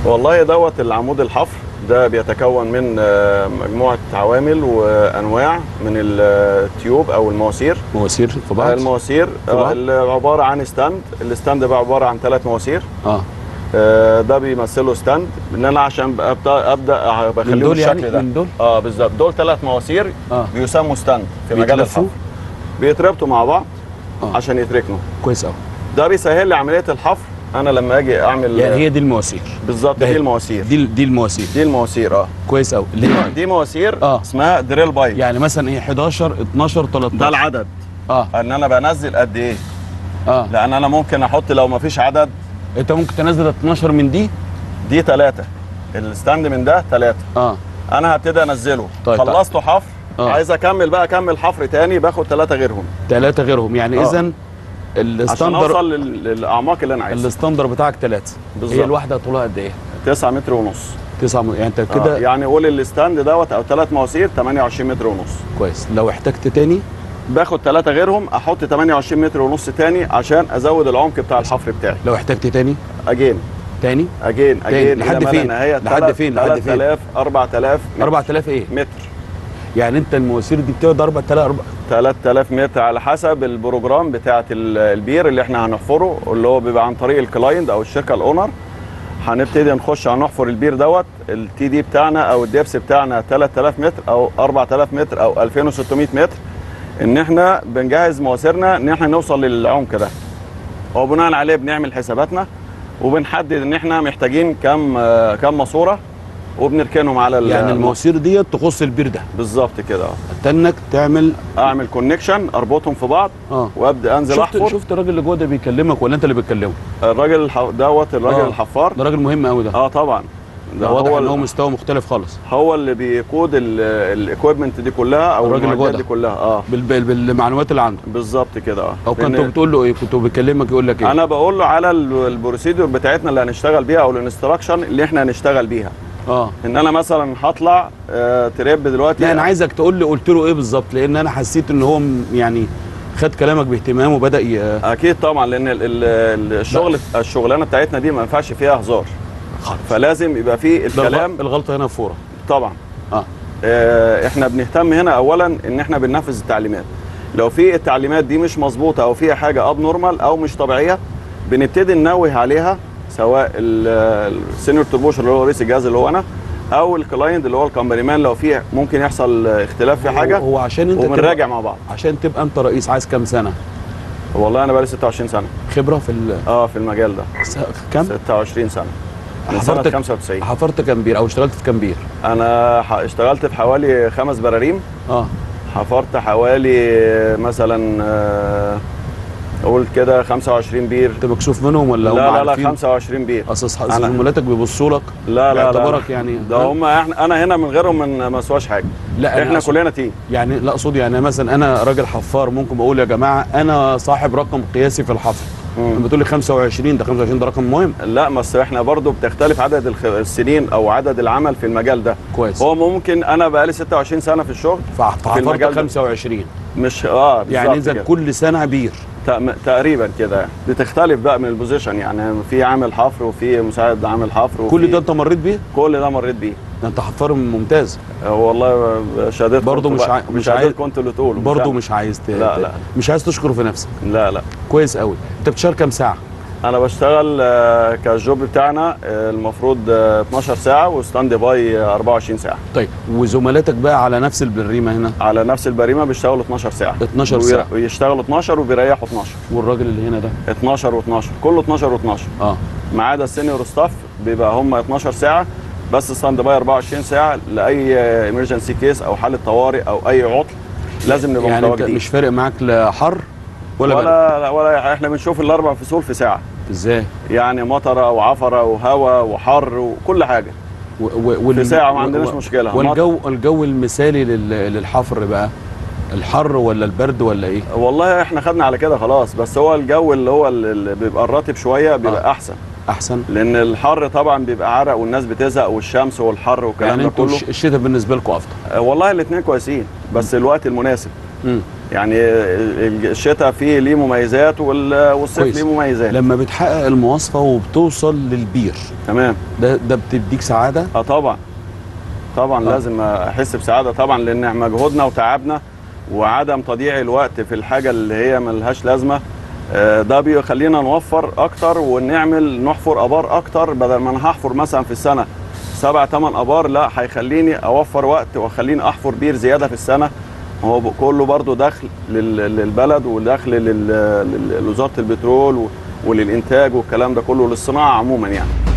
والله دوت العمود الحفر ده بيتكون من آه، مجموعه عوامل وانواع من التيوب او المواسير مواسير في بعض المواسير في بعض؟ آه، اللي عباره عن ستاند الستاند بقى عباره عن ثلاث مواسير اه آه، ده بيمثله ستاند ان انا عشان ابدا ابدا من بخليه دول بالشكل يعني ده من دول اه بالظبط دول ثلاث مواسير اه بيسموا ستاند في مجال بيتلفوا؟ الحفر بيتربطوا مع بعض آه. عشان يتركنوا كويس قوي ده بيسهل لي عمليه الحفر انا لما اجي اعمل يعني هي دي المواسير بالظبط ده دي هي. المواسير دي دي المواسير دي المواسير اه كويس قوي اللي هي دي مواسير آه. اسمها دريل بايب يعني مثلا ايه 11 12 13 ده العدد اه ان انا بنزل قد ايه اه لان انا ممكن احط لو ما فيش عدد انت ممكن تنزل 12 من دي دي ثلاثة الستاند من ده ثلاثة اه انا هبتدي انزله طيب، طيب. خلصته حفر آه. عايز اكمل بقى اكمل حفر تاني باخد ثلاثة غيرهم ثلاثه غيرهم يعني آه. اذا عشان الستاندر اوصل لل- للاعماق اللي انا عايزها الستاندر بتاعك ثلاثه بالظبط. هي الواحده طولها قد ايه 9 متر ونص 9 م... يعني انت كده كده آه. يعني قول الستاند دوت او ثلاث مواسير 28 متر ونص كويس لو احتجت تاني باخد ثلاثة غيرهم احط 28 متر ونص تاني عشان ازود العمق بتاع الحفر بتاعي لو احتجت تاني اجين تاني اجين اجين لحد إلى ما لا فين؟ نهاية لحد تلات- فين؟ لحد فين؟ 3000 4000 متر. 4000 ايه متر يعني انت المواسير دي بتقعد 4000 3000 متر على حسب البروجرام بتاعه ال- البير اللي احنا هنحفره اللي هو بيبقى عن طريق الكلاينت او الشركه الاونر هنبتدي نخش هنحفر البير دوت التي دي بتاعنا او الدبس بتاعنا 3000 متر او 4000 متر او 2600 متر ان احنا بنجهز مواسيرنا ان احنا نوصل للعمق ده وبناء عليه بنعمل حساباتنا وبنحدد ان احنا محتاجين كم آه، كم ماسوره وبنركنهم على ال- يعني المواسير ديت تخص البير ده بالظبط كده اه. حتى انك تعمل اعمل كونكشن اربطهم في بعض اه وابدا انزل شفت احفر شفت الراجل اللي جوه ده بيكلمك ولا انت اللي بتكلمه الراجل الح... دوت الراجل آه. الحفار ده راجل مهم قوي ده اه طبعا ده واضح هو ان هو ال- مستوى مختلف خالص هو اللي بيقود الاكويبمنت دي كلها او الراجل اللي المعدات جوه دي ده. كلها اه بال... بال... بالمعلومات اللي عنده بالظبط كده اه او لأن كنت بتقول له ايه كنت بيكلمك يقول لك ايه انا بقول له على ال- البروسيدور بتاعتنا اللي هنشتغل بيها او الانستراكشن اللي احنا هنشتغل بيها اه ان انا مثلا هطلع آه تريب دلوقتي لا انا عايزك تقول لي قلت له ايه بالظبط لان انا حسيت ان هو م- يعني خد كلامك باهتمام وبدا ي... اكيد طبعا لان ال- ال- الشغل الشغلانه بتاعتنا دي ما ينفعش فيها هزار خالص. فلازم يبقى فيه ده الكلام الغ- الغلطه هنا فوره طبعا اه آه، احنا بنهتم هنا اولا ان احنا بننفذ التعليمات لو في التعليمات دي مش مظبوطه او فيها حاجه اب نورمال او مش طبيعيه بنبتدي ننوه عليها سواء ال- السينيور تربوش اللي هو رئيس الجهاز اللي هو انا او الكلاينت اللي هو الكامبريمان لو في ممكن يحصل اختلاف في حاجه هو عشان انت وبنراجع تبقى- مع بعض عشان تبقى انت رئيس عايز كام سنه والله انا بقالي 26 سنه خبره في ال... اه في المجال ده س- كام 26 سنه من سنه حفرت 95 حفرت كام بير او اشتغلت في كام بير انا ح- اشتغلت في حوالي خمس براريم اه حفرت حوالي مثلا آه، اقول كده 25 بير انت مكسوف منهم ولا لا هم لا لا عارفين؟ 25 بير اصل أصح- أنا- زملاتك بيبصوا لك لا لا لا باعتبارك يعني ده ها؟ هم احنا انا هنا من غيرهم من ما اسواش حاجه لا أنا احنا أقصد- كلنا تيم يعني لا اقصد يعني مثلا انا راجل حفار ممكن بقول يا جماعه انا صاحب رقم قياسي في الحفر لما تقول لي 25 ده 25 ده رقم مهم لا بس احنا برضو بتختلف عدد الخ- السنين او عدد العمل في المجال ده كويس هو ممكن انا بقالي 26 سنه في الشغل فح- في فحفرت المجال ده. 25 مش اه يعني بالظبط اذا كده. كل سنه بير تق- تقريبا كده يعني. بتختلف بقى من البوزيشن يعني في عامل حفر وفي مساعد عامل حفر وفي كل ده انت مريت بيه كل ده مريت بيه ده انت حفار ممتاز آه، والله شهادات برضه مش عاي- مش عايز- كنت اللي تقوله برضه أنا. مش عايز ت... لا، ت- لا. مش عايز تشكر في نفسك لا لا كويس قوي انت بتشتغل كام ساعه انا بشتغل آه، كالجوب بتاعنا آه، المفروض آه، 12 ساعه وستاند باي آه، 24 ساعه طيب وزملاتك بقى على نفس البريمه هنا على نفس البريمه بيشتغلوا 12 ساعه 12 وي- ساعة. ويشتغلوا 12 وبيريحوا 12 والراجل اللي هنا ده 12 و12 كله 12 و12 اه ما عدا السينيور ستاف بيبقى هم 12 ساعه بس ستاند باي 24 ساعه لاي ايمرجنسي كيس او حاله طوارئ او اي عطل لازم نبقى يعني انت متواجدين مش فارق معاك لا حر ولا, ولا ولا ولا احنا بنشوف الاربع فصول في ساعه ازاي يعني مطره وعفره وهواء وحر وكل حاجه و- و- وال- في ساعه ما و- عندناش و- مشكله والجو الجو المثالي لل- للحفر بقى الحر ولا البرد ولا ايه والله احنا خدنا على كده خلاص بس هو الجو اللي هو اللي بيبقى الرطب شويه بيبقى آه. آه. احسن احسن لان الحر طبعا بيبقى عرق والناس بتزهق والشمس والحر والكلام يعني ده انتوا كله الش- الشتاء بالنسبه لكم افضل آه، والله الاثنين كويسين بس الوقت المناسب مم. يعني ال- الشتاء فيه ليه مميزات وال- والصيف كويس. ليه مميزات لما بتحقق المواصفه وبتوصل للبير تمام ده ده بتديك سعاده اه طبعا طبعا آه. آه. لازم احس بسعاده طبعا لان مجهودنا وتعبنا وعدم تضييع الوقت في الحاجه اللي هي ملهاش لازمه آه، ده بيخلينا نوفر اكتر ونعمل نحفر ابار اكتر بدل ما انا هحفر مثلا في السنه سبع ثمان ابار لا هيخليني اوفر وقت واخليني احفر بير زياده في السنه هو ب- كله برضو دخل لل- للبلد ودخل لل- لل- لوزاره البترول و- وللانتاج والكلام ده كله للصناعه عموما يعني